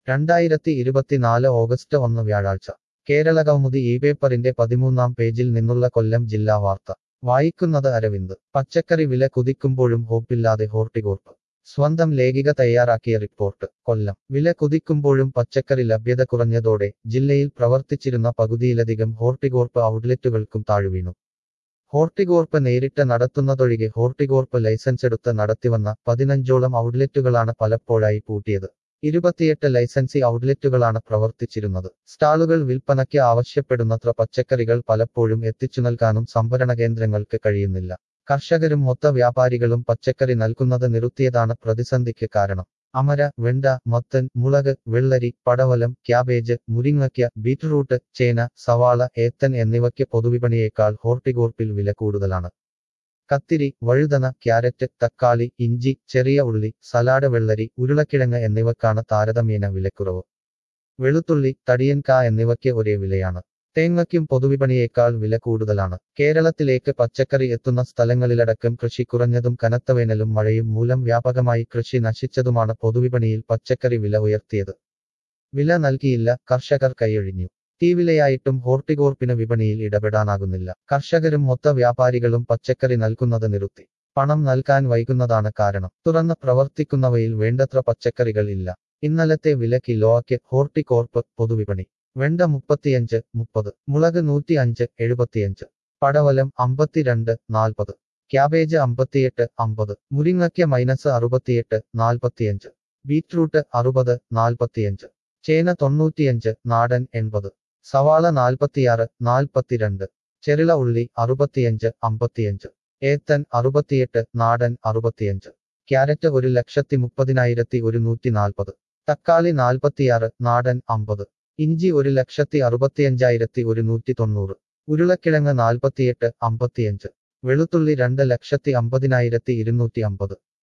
രണ്ടായിരത്തി ഇരുപത്തിനാല് ഓഗസ്റ്റ് ഒന്ന് വ്യാഴാഴ്ച കേരള കൗമുദി ഈ പേപ്പറിന്റെ പതിമൂന്നാം പേജിൽ നിന്നുള്ള കൊല്ലം ജില്ലാ വാർത്ത വായിക്കുന്നത് അരവിന്ദ് പച്ചക്കറി വില കുതിക്കുമ്പോഴും ഹോപ്പില്ലാതെ ഹോർട്ടികോർപ്പ് സ്വന്തം ലേഖിക തയ്യാറാക്കിയ റിപ്പോർട്ട് കൊല്ലം വില കുതിക്കുമ്പോഴും പച്ചക്കറി ലഭ്യത കുറഞ്ഞതോടെ ജില്ലയിൽ പ്രവർത്തിച്ചിരുന്ന പകുതിയിലധികം ഹോർട്ടികോർപ്പ് ഔട്ട്ലെറ്റുകൾക്കും താഴ്വീണു ഹോർട്ടികോർപ്പ് നേരിട്ട് നടത്തുന്നതൊഴികെ ഹോർട്ടികോർപ്പ് ലൈസൻസ് എടുത്ത് നടത്തിവന്ന പതിനഞ്ചോളം ഔട്ട്ലെറ്റുകളാണ് പലപ്പോഴായി പൂട്ടിയത് ഇരുപത്തിയെട്ട് ലൈസൻസി ഔട്ട്ലെറ്റുകളാണ് പ്രവർത്തിച്ചിരുന്നത് സ്റ്റാളുകൾ വിൽപ്പനയ്ക്ക് ആവശ്യപ്പെടുന്നത്ര പച്ചക്കറികൾ പലപ്പോഴും എത്തിച്ചു നൽകാനും സംഭരണ കേന്ദ്രങ്ങൾക്ക് കഴിയുന്നില്ല കർഷകരും മൊത്ത വ്യാപാരികളും പച്ചക്കറി നൽകുന്നത് നിർത്തിയതാണ് പ്രതിസന്ധിക്ക് കാരണം അമര വെണ്ട മത്തൻ മുളക് വെള്ളരി പടവലം ക്യാബേജ് മുരിങ്ങയ്ക്ക ബീറ്റ്റൂട്ട് ചേന സവാള ഏത്തൻ എന്നിവയ്ക്ക് പൊതുവിപണിയേക്കാൾ ഹോർട്ടികോർപ്പിൽ വില കൂടുതലാണ് കത്തിരി വഴുതന ക്യാരറ്റ് തക്കാളി ഇഞ്ചി ചെറിയ ഉള്ളി സലാഡ് വെള്ളരി ഉരുളക്കിഴങ്ങ് എന്നിവക്കാണ് താരതമ്യേന വിലക്കുറവ് വെളുത്തുള്ളി തടിയൻക എന്നിവയ്ക്ക് ഒരേ വിലയാണ് തേങ്ങയ്ക്കും പൊതുവിപണിയേക്കാൾ വില കൂടുതലാണ് കേരളത്തിലേക്ക് പച്ചക്കറി എത്തുന്ന സ്ഥലങ്ങളിലടക്കം കൃഷി കുറഞ്ഞതും കനത്ത വേനലും മഴയും മൂലം വ്യാപകമായി കൃഷി നശിച്ചതുമാണ് പൊതുവിപണിയിൽ പച്ചക്കറി വില ഉയർത്തിയത് വില നൽകിയില്ല കർഷകർ കൈയൊഴിഞ്ഞു തീവിലയായിട്ടും ഹോർട്ടികോർപ്പിന് വിപണിയിൽ ഇടപെടാനാകുന്നില്ല കർഷകരും മൊത്ത വ്യാപാരികളും പച്ചക്കറി നൽകുന്നത് നിർത്തി പണം നൽകാൻ വൈകുന്നതാണ് കാരണം തുറന്ന് പ്രവർത്തിക്കുന്നവയിൽ വേണ്ടത്ര പച്ചക്കറികൾ ഇല്ല ഇന്നലത്തെ വില കിലോയ്ക്ക് ഹോർട്ടികോർപ്പ് പൊതുവിപണി വെണ്ട മുപ്പത്തിയഞ്ച് മുപ്പത് മുളക് നൂറ്റി അഞ്ച് എഴുപത്തിയഞ്ച് പടവലം അമ്പത്തിരണ്ട് നാൽപ്പത് ക്യാബേജ് അമ്പത്തിയെട്ട് അമ്പത് മുരിങ്ങയ്ക്ക മൈനസ് അറുപത്തിയെട്ട് നാൽപ്പത്തിയഞ്ച് ബീറ്റ്റൂട്ട് അറുപത് നാൽപ്പത്തിയഞ്ച് ചേന തൊണ്ണൂറ്റിയഞ്ച് നാടൻ എൺപത് സവാള നാൽപ്പത്തിയാറ് നാൽപ്പത്തിരണ്ട് ചെറിള ഉള്ളി അറുപത്തിയഞ്ച് അമ്പത്തിയഞ്ച് ഏത്തൻ അറുപത്തിയെട്ട് നാടൻ അറുപത്തിയഞ്ച് ക്യാരറ്റ് ഒരു ലക്ഷത്തി മുപ്പതിനായിരത്തി ഒരുന്നൂറ്റി നാൽപ്പത് തക്കാളി നാൽപ്പത്തിയാറ് നാടൻ അമ്പത് ഇഞ്ചി ഒരു ലക്ഷത്തി അറുപത്തിയഞ്ചായിരത്തി ഒരുന്നൂറ്റി തൊണ്ണൂറ് ഉരുളക്കിഴങ്ങ് നാൽപ്പത്തിയെട്ട് അമ്പത്തിയഞ്ച് വെളുത്തുള്ളി രണ്ട് ലക്ഷത്തി അമ്പതിനായിരത്തി ഇരുന്നൂറ്റി അമ്പത്